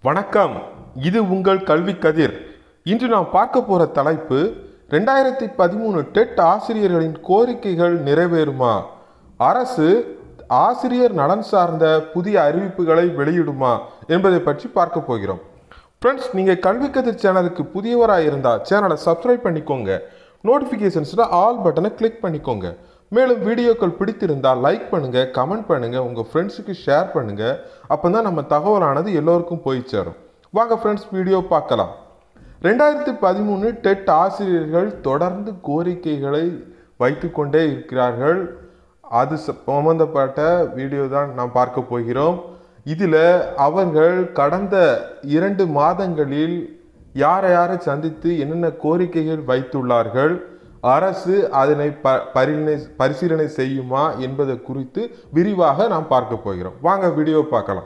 வணக்கம் இது உங்கள் கல்வி கதிர் இன்று நாம் பார்க்க போற தலைப்பு ரெண்டாயிரத்தி பதிமூணு டெட் ஆசிரியர்களின் கோரிக்கைகள் நிறைவேறுமா அரசு ஆசிரியர் நலன் சார்ந்த புதிய அறிவிப்புகளை வெளியிடுமா என்பதை பற்றி பார்க்க போகிறோம் ஃப்ரெண்ட்ஸ் நீங்கள் கல்வி கதிர் சேனலுக்கு புதியவராக இருந்தால் சேனலை சப்ஸ்கிரைப் பண்ணிக்கோங்க நோட்டிஃபிகேஷன்ஸில் ஆல் பட்டனை கிளிக் பண்ணிக்கோங்க மேலும் வீடியோக்கள் பிடித்திருந்தால் லைக் பண்ணுங்க கமெண்ட் பண்ணுங்க உங்க ஃப்ரெண்ட்ஸுக்கு ஷேர் பண்ணுங்க அப்பதான் நம்ம தகவலானது எல்லோருக்கும் போய் சேரும் வாங்க ஃப்ரெண்ட்ஸ் வீடியோ பார்க்கலாம் ரெண்டாயிரத்தி பதிமூணு டெட் ஆசிரியர்கள் தொடர்ந்து கோரிக்கைகளை வைத்துக்கொண்டே இருக்கிறார்கள் அது சம்பந்தப்பட்ட வீடியோ தான் நாம் பார்க்க போகிறோம் இதில் அவர்கள் கடந்த இரண்டு மாதங்களில் யாரை யாரை சந்தித்து என்னென்ன கோரிக்கைகள் வைத்துள்ளார்கள் அரசு அதனை ப பரிணை பரிசீலனை செய்யுமா என்பது குறித்து விரிவாக நாம் பார்க்க போகிறோம் வாங்க வீடியோ பார்க்கலாம்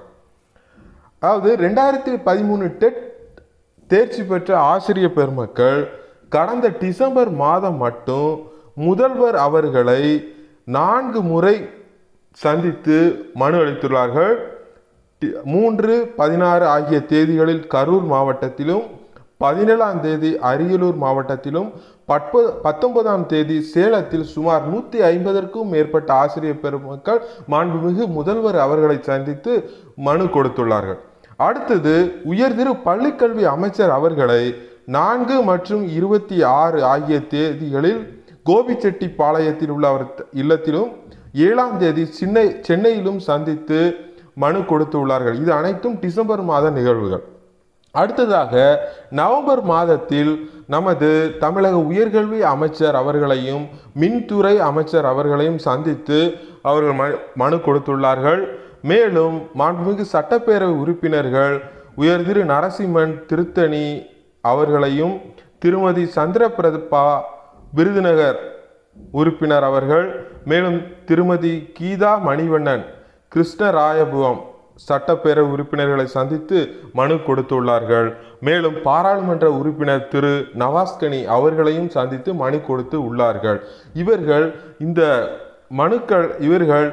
அதாவது ரெண்டாயிரத்தி பதிமூணு டெட் தேர்ச்சி பெற்ற ஆசிரிய பெருமக்கள் கடந்த டிசம்பர் மாதம் மட்டும் முதல்வர் அவர்களை நான்கு முறை சந்தித்து மனு அளித்துள்ளார்கள் டி- மூன்று பதினாறு ஆகிய தேதிகளில் கரூர் மாவட்டத்திலும் பதினேழாம் தேதி அரியலூர் மாவட்டத்திலும் பட்ப பத்தொன்பதாம் தேதி சேலத்தில் சுமார் நூற்றி ஐம்பதற்கும் மேற்பட்ட ஆசிரியர் பெருமக்கள் மாண்புமிகு முதல்வர் அவர்களை சந்தித்து மனு கொடுத்துள்ளார்கள் அடுத்தது உயர்திரு பள்ளிக்கல்வி அமைச்சர் அவர்களை நான்கு மற்றும் இருபத்தி ஆறு ஆகிய தேதிகளில் கோபிச்செட்டிப்பாளையத்தில் உள்ள அவர் த- இல்லத்திலும் ஏழாம் தேதி சென்னை சென்னையிலும் சந்தித்து மனு கொடுத்துள்ளார்கள் இது அனைத்தும் டிசம்பர் மாத நிகழ்வுகள் அடுத்ததாக நவம்பர் மாதத்தில் நமது தமிழக உயர்கல்வி அமைச்சர் அவர்களையும் மின்துறை அமைச்சர் அவர்களையும் சந்தித்து அவர்கள் மனு- மனு கொடுத்துள்ளார்கள் மேலும் மாண்புமிகு சட்டப்பேரவை உறுப்பினர்கள் உயர்திரு நரசிம்மன் திருத்தணி அவர்களையும் திருமதி சந்திரபிரபா விருதுநகர் உறுப்பினர் அவர்கள் மேலும் திருமதி கீதா மணிவண்ணன் கிருஷ்ணராயபுரம் சட்டப்பேரவை உறுப்பினர்களை சந்தித்து மனு கொடுத்துள்ளார்கள் மேலும் பாராளுமன்ற உறுப்பினர் திரு நவாஸ்கனி அவர்களையும் சந்தித்து மனு கொடுத்து உள்ளார்கள் இவர்கள் இந்த மனுக்கள் இவர்கள்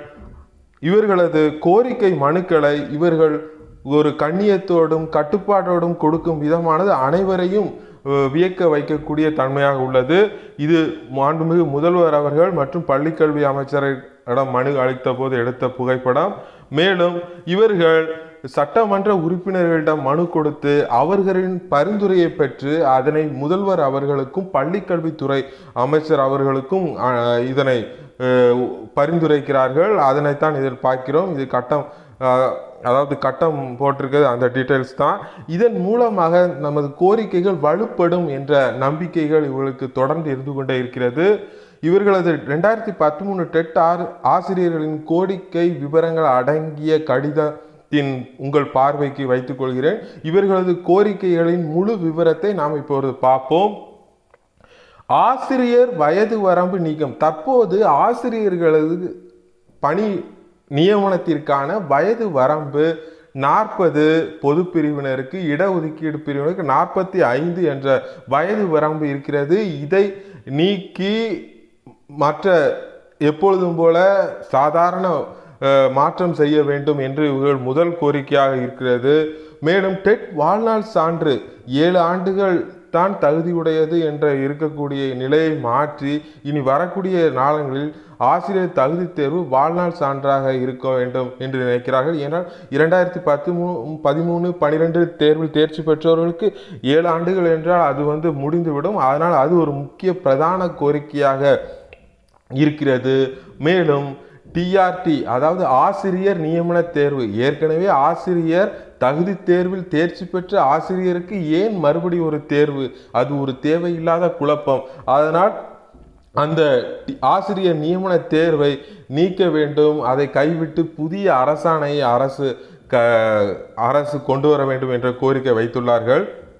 இவர்களது கோரிக்கை மனுக்களை இவர்கள் ஒரு கண்ணியத்தோடும் கட்டுப்பாட்டோடும் கொடுக்கும் விதமானது அனைவரையும் அஹ், வியக்க வைக்கக்கூடிய தன்மையாக உள்ளது இது மாண்புமிகு முதல்வர் அவர்கள் மற்றும் பள்ளிக்கல்வி அமைச்சரிடம் மனு அளித்த போது எடுத்த புகைப்படம் மேலும் இவர்கள் சட்டமன்ற உறுப்பினர்களிடம் மனு கொடுத்து அவர்களின் பரிந்துரையை பெற்று அதனை முதல்வர் அவர்களுக்கும் பள்ளிக்கல்வித்துறை அமைச்சர் அவர்களுக்கும் அஹ், இதனை அஹ், பரிந்துரைக்கிறார்கள் அதனைத்தான் இதில் பார்க்கிறோம் இது கட்டம் அஹ், அதாவது கட்டம் போட்டிருக்கிறது அந்த டீட்டெயில்ஸ் தான் இதன் மூலமாக நமது கோரிக்கைகள் வலுப்படும் என்ற நம்பிக்கைகள் இவர்களுக்கு தொடர்ந்து இருந்து கொண்டே இருக்கிறது இவர்களது ரெண்டாயிரத்தி பத்தொன்பது டெட் ஆர் ஆசிரியர்களின் கோரிக்கை விவரங்கள் அடங்கிய கடிதத்தின் உங்கள் பார்வைக்கு வைத்துக் கொள்கிறேன் இவர்களது கோரிக்கைகளின் முழு விவரத்தை நாம் இப்பொழுது பார்ப்போம் ஆசிரியர் வயது வரம்பு நீக்கம் தற்போது ஆசிரியர்களது பணி நியமனத்திற்கான வயது வரம்பு நாற்பது பொது பிரிவினருக்கு இடஒதுக்கீடு பிரிவினருக்கு நாற்பத்தி ஐந்து என்ற வயது வரம்பு இருக்கிறது இதை நீக்கி மற்ற எப்பொழுதும் போல சாதாரண அஹ், மாற்றம் செய்ய வேண்டும் என்று இவர்கள் முதல் கோரிக்கையாக இருக்கிறது மேலும் டெட் வாழ்நாள் சான்று ஏழு ஆண்டுகள் தான் தகுதியுடையது என்ற இருக்கக்கூடிய நிலையை மாற்றி இனி வரக்கூடிய நாளங்களில் ஆசிரியர் தகுதி தேர்வு வாழ்நாள் சான்றாக இருக்க வேண்டும் என்று நினைக்கிறார்கள் ஏனால் இரண்டாயிரத்தி பத்து மூ பதிமூணு பனிரெண்டு தேர்வில் தேர்ச்சி பெற்றவர்களுக்கு ஏழு ஆண்டுகள் என்றால் அது வந்து முடிந்துவிடும் அதனால் அது ஒரு முக்கிய பிரதான கோரிக்கையாக இருக்கிறது மேலும் டிஆர்டி அதாவது ஆசிரியர் நியமன தேர்வு ஏற்கனவே ஆசிரியர் தகுதி தேர்வில் தேர்ச்சி பெற்ற ஆசிரியருக்கு ஏன் மறுபடி ஒரு தேர்வு அது ஒரு தேவையில்லாத குழப்பம் அதனால் அந்த டி- ஆசிரியர் நியமன தேர்வை நீக்க வேண்டும் அதை கைவிட்டு புதிய அரசாணையை அரசு க அரசு கொண்டு வர வேண்டும் என்ற கோரிக்கை வைத்துள்ளார்கள்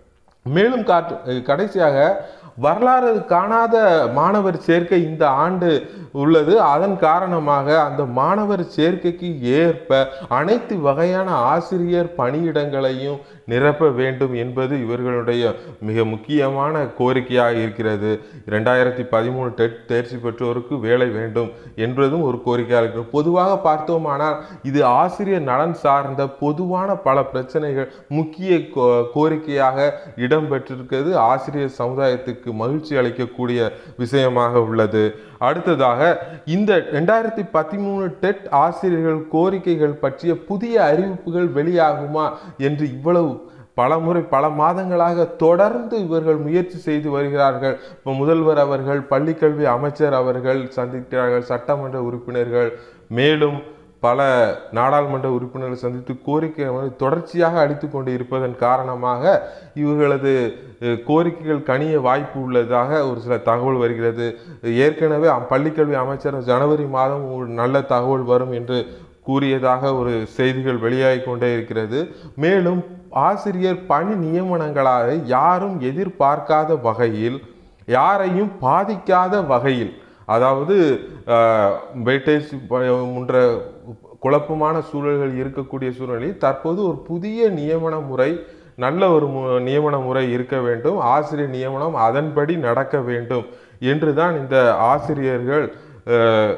மேலும் காட்டு கடைசியாக வரலாறு காணாத மாணவர் சேர்க்கை இந்த ஆண்டு உள்ளது அதன் காரணமாக அந்த மாணவர் சேர்க்கைக்கு ஏற்ப அனைத்து வகையான ஆசிரியர் பணியிடங்களையும் நிரப்ப வேண்டும் என்பது இவர்களுடைய மிக முக்கியமான கோரிக்கையாக இருக்கிறது ரெண்டாயிரத்தி பதிமூணு டெட் தேர்ச்சி பெற்றோருக்கு வேலை வேண்டும் என்பதும் ஒரு கோரிக்கையாக இருக்கிறது பொதுவாக பார்த்தோமானால் இது ஆசிரியர் நலன் சார்ந்த பொதுவான பல பிரச்சனைகள் முக்கிய கோ- கோரிக்கையாக இடம்பெற்றிருக்கிறது ஆசிரியர் சமுதாயத்துக்கு மகிழ்ச்சி அளிக்கக்கூடிய விஷயமாக உள்ளது அடுத்ததாக இந்த ரெண்டாயிரத்தி பதிமூணு டெட் ஆசிரியர்கள் கோரிக்கைகள் பற்றிய புதிய அறிவிப்புகள் வெளியாகுமா என்று இவ்வளவு பல முறை பல மாதங்களாக தொடர்ந்து இவர்கள் முயற்சி செய்து வருகிறார்கள் இப்போ முதல்வர் அவர்கள் பள்ளிக்கல்வி அமைச்சர் அவர்கள் சந்திக்கிறார்கள் சட்டமன்ற உறுப்பினர்கள் மேலும் பல நாடாளுமன்ற உறுப்பினர்கள் சந்தித்து கோரிக்கை வந்து தொடர்ச்சியாக அளித்து கொண்டு இருப்பதன் காரணமாக இவர்களது அஹ், கோரிக்கைகள் கனிய வாய்ப்பு உள்ளதாக ஒரு சில தகவல் வருகிறது ஏற்கனவே அம்- பள்ளிக்கல்வி அமைச்சர் ஜனவரி மாதம் ஒரு நல்ல தகவல் வரும் என்று கூறியதாக ஒரு செய்திகள் வெளியாகி கொண்டே இருக்கிறது மேலும் ஆசிரியர் பணி நியமனங்களாக யாரும் எதிர்பார்க்காத வகையில் யாரையும் பாதிக்காத வகையில் அதாவது அஹ், வெயிட்டேஜ் ப- போன்ற குழப்பமான சூழல்கள் இருக்கக்கூடிய சூழ்நிலையில் தற்போது ஒரு புதிய நியமன முறை நல்ல ஒரு மு- நியமன முறை இருக்க வேண்டும் ஆசிரியர் நியமனம் அதன்படி நடக்க வேண்டும் என்றுதான் இந்த ஆசிரியர்கள் அஹ்,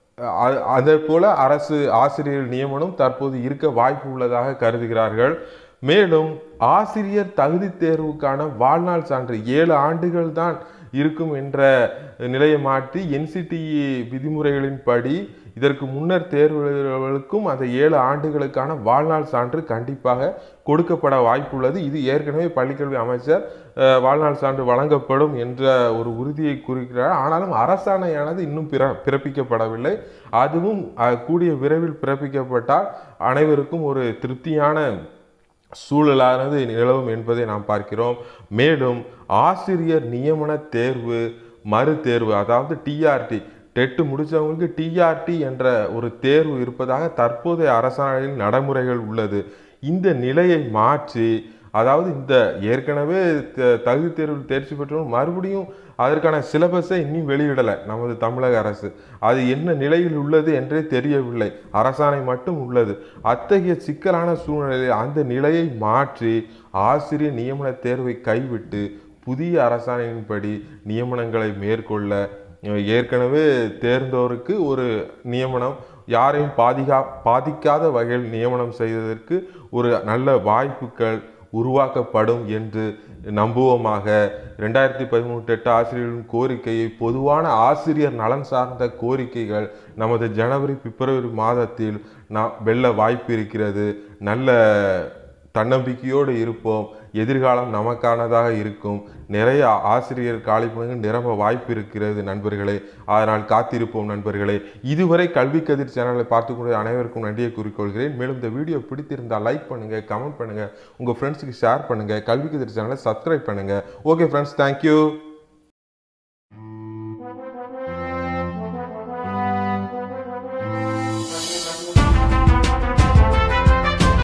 அ- அதே போல அரசு ஆசிரியர் நியமனம் தற்போது இருக்க வாய்ப்பு உள்ளதாக கருதுகிறார்கள் மேலும் ஆசிரியர் தகுதி தேர்வுக்கான வாழ்நாள் சான்று ஏழு ஆண்டுகள் தான் இருக்கும் என்ற நிலையை மாற்றி என்சிடிஇ விதிமுறைகளின்படி இதற்கு முன்னர் தேர்வுகளுக்கும் அந்த ஏழு ஆண்டுகளுக்கான வாழ்நாள் சான்று கண்டிப்பாக கொடுக்கப்பட வாய்ப்புள்ளது இது ஏற்கனவே பள்ளிக்கல்வி அமைச்சர் அஹ், வாழ்நாள் சான்று வழங்கப்படும் என்ற ஒரு உறுதியை கூறுகிறார் ஆனாலும் அரசாணையானது இன்னும் பிற பிறப்பிக்கப்படவில்லை அதுவும் அஹ், கூடிய விரைவில் பிறப்பிக்கப்பட்டால் அனைவருக்கும் ஒரு திருப்தியான சூழலானது நிலவும் என்பதை நாம் பார்க்கிறோம் மேலும் ஆசிரியர் நியமன தேர்வு மறு தேர்வு அதாவது டிஆர்டி டெட்டு முடிச்சவங்களுக்கு டிஆர்டி என்ற ஒரு தேர்வு இருப்பதாக தற்போதைய அரசாணையில் நடைமுறைகள் உள்ளது இந்த நிலையை மாற்றி அதாவது இந்த ஏற்கனவே த- தகுதி தேர்வில் தேர்ச்சி பெற்றவங்க மறுபடியும் அதற்கான சிலபஸை இன்னும் வெளியிடலை நமது தமிழக அரசு அது என்ன நிலையில் உள்ளது என்றே தெரியவில்லை அரசாணை மட்டும் உள்ளது அத்தகைய சிக்கலான சூழ்நிலையில் அந்த நிலையை மாற்றி ஆசிரியர் நியமன தேர்வை கைவிட்டு புதிய அரசாணையின்படி நியமனங்களை மேற்கொள்ள அஹ், ஏற்கனவே தேர்ந்தோருக்கு ஒரு நியமனம் யாரையும் பாதிகா பாதிக்காத வகையில் நியமனம் செய்வதற்கு ஒரு நல்ல வாய்ப்புகள் உருவாக்கப்படும் என்று நம்புவோமாக ரெண்டாயிரத்தி பதிமூணு எட்டு ஆசிரியர்களின் கோரிக்கையை பொதுவான ஆசிரியர் நலன் சார்ந்த கோரிக்கைகள் நமது ஜனவரி பிப்ரவரி மாதத்தில் நாம் வெல்ல வாய்ப்பு இருக்கிறது நல்ல தன்னம்பிக்கையோடு இருப்போம் எதிர்காலம் நமக்கானதாக இருக்கும் நிறைய ஆசிரியர் காலிப்பணிகள் நிரம்ப வாய்ப்பு இருக்கிறது நண்பர்களே அதனால் காத்திருப்போம் நண்பர்களே இதுவரை கல்வி கதிர் சேனலை பார்த்து கொண்டு அனைவருக்கும் நன்றியை கூறிக்கொள்கிறேன் மேலும் இந்த வீடியோ பிடித்திருந்தால் லைக் பண்ணுங்க கமெண்ட் பண்ணுங்க உங்க ஃப்ரெண்ட்ஸுக்கு ஷேர் பண்ணுங்க கல்வி கதிர் சேனலை சப்ஸ்கிரைப் பண்ணுங்க ஓகே ஃப்ரெண்ட்ஸ் தேங்க்யூ